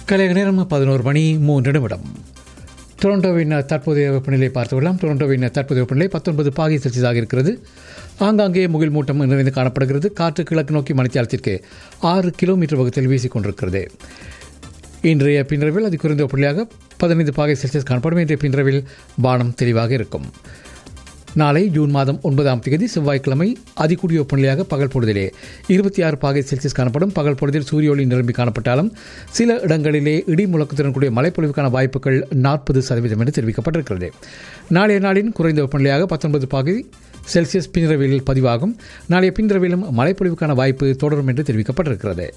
கலைய நேரம் பதினோரு மணி மூன்று நிமிடம் டொரண்டோவின் தற்போதைய வெப்பநிலை பார்த்து விடலாம் டொரண்டோவின் தற்போதைய வெப்பநிலை பத்தொன்பது பாகை செல்சியஸாக இருக்கிறது ஆங்காங்கே முகில் மூட்டம் நிறைந்து காணப்படுகிறது காற்று கிழக்கு நோக்கி மணித்தியாலத்திற்கு ஆறு கிலோமீட்டர் வேகத்தில் வீசிக்கொண்டிருக்கிறது இன்றைய பின்றவில் அது குறைந்த வெப்பநிலையாக பதினைந்து பாகை செல்சியஸ் காணப்படும் இன்றைய பின்றவில் வானம் தெளிவாக இருக்கும் நாளை ஜூன் மாதம் ஒன்பதாம் தேதி செவ்வாய்க்கிழமை அதிகூடிய வெப்பநிலையாக பகல் பொழுதிலே இருபத்தி ஆறு பாகை செல்சியஸ் காணப்படும் பகல் பொழுதில் சூரிய ஒளி நிரம்பி காணப்பட்டாலும் சில இடங்களிலே இடி முழக்கத்துடன் கூடிய மழைப்பொழிவுக்கான வாய்ப்புகள் நாற்பது சதவீதம் என்று தெரிவிக்கப்பட்டிருக்கிறது நாளைய நாளின் குறைந்த வெப்பநிலையாக பத்தொன்பது பாகை செல்சியஸ் பின்ரவில் பதிவாகும் நாளைய பின்ரவிலும் மழைப்பொழிவுக்கான வாய்ப்பு தொடரும் என்று தெரிவிக்கப்பட்டிருக்கிறது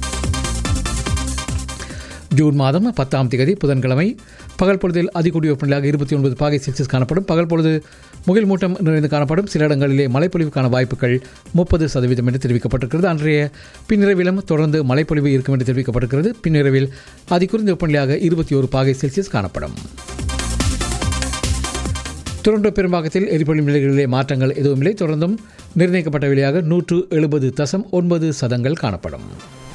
ஜூன் மாதம் பத்தாம் தேதி புதன்கிழமை பகல் பொழுதில் அதிகூடிய வெப்பநிலையாக இருபத்தி ஒன்பது பாகை செல்சியஸ் காணப்படும் பகல் பொழுது முகில் மூட்டம் நிறைந்து காணப்படும் சில இடங்களிலே மழைப்பொழிவுக்கான வாய்ப்புகள் முப்பது சதவீதம் என்று தெரிவிக்கப்பட்டிருக்கிறது அன்றைய பின்னிரவிலும் தொடர்ந்து மழைப்பொழிவு இருக்கும் என்று தெரிவிக்கப்பட்டிருக்கிறது பின்னிரவில் அதிகுறைந்த வெப்பநிலையாக இருபத்தி ஒரு பாகை செல்சியஸ் காணப்படும் துரண்டோ பெரும்பாக்கத்தில் எரிபொருள் விலைகளிலே மாற்றங்கள் எதுவும் இல்லை தொடர்ந்தும் நிர்ணயிக்கப்பட்ட விலையாக நூற்று எழுபது தசம் ஒன்பது சதங்கள் காணப்படும்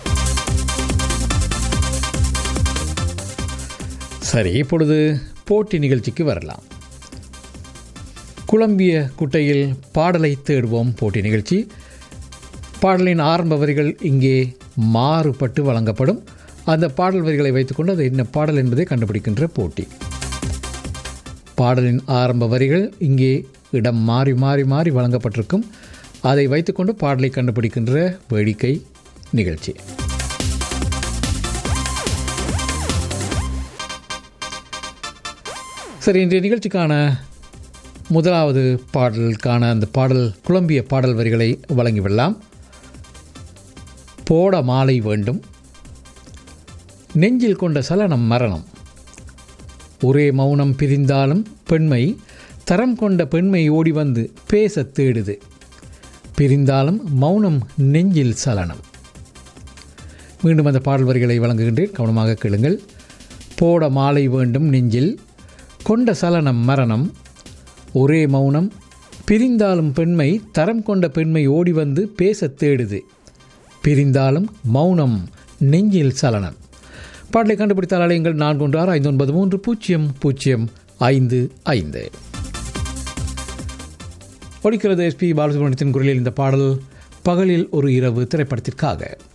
சரி இப்பொழுது போட்டி நிகழ்ச்சிக்கு வரலாம் குழம்பிய குட்டையில் பாடலை தேடுவோம் போட்டி நிகழ்ச்சி பாடலின் ஆரம்ப வரிகள் இங்கே மாறுபட்டு வழங்கப்படும் அந்த பாடல் வரிகளை வைத்துக்கொண்டு அது என்ன பாடல் என்பதை கண்டுபிடிக்கின்ற போட்டி பாடலின் ஆரம்ப வரிகள் இங்கே இடம் மாறி மாறி மாறி வழங்கப்பட்டிருக்கும் அதை வைத்துக்கொண்டு பாடலை கண்டுபிடிக்கின்ற வேடிக்கை நிகழ்ச்சி சரி இன்றைய நிகழ்ச்சிக்கான முதலாவது பாடலுக்கான அந்த பாடல் குழம்பிய பாடல் வரிகளை வழங்கிவிடலாம் போட மாலை வேண்டும் நெஞ்சில் கொண்ட சலனம் மரணம் ஒரே மௌனம் பிரிந்தாலும் பெண்மை தரம் கொண்ட பெண்மை ஓடி வந்து பேச தேடுது பிரிந்தாலும் மௌனம் நெஞ்சில் சலனம் மீண்டும் அந்த பாடல் வரிகளை வழங்குகின்றேன் கவனமாக கேளுங்கள் போட மாலை வேண்டும் நெஞ்சில் கொண்ட சலனம் மரணம் ஒரே மௌனம் பிரிந்தாலும் பெண்மை தரம் கொண்ட பெண்மை ஓடி வந்து பேச தேடுது பிரிந்தாலும் மௌனம் நெஞ்சில் சலனம் பாடலை கண்டுபிடித்தால் அலையுங்கள் நான்கு ஒன்று ஆறு ஐந்து ஒன்பது மூன்று பூஜ்ஜியம் பூஜ்ஜியம் ஐந்து ஐந்து ஒழிக்கிறது எஸ்பி பாலசுப்ரமணியத்தின் குரலில் இந்த பாடல் பகலில் ஒரு இரவு திரைப்படத்திற்காக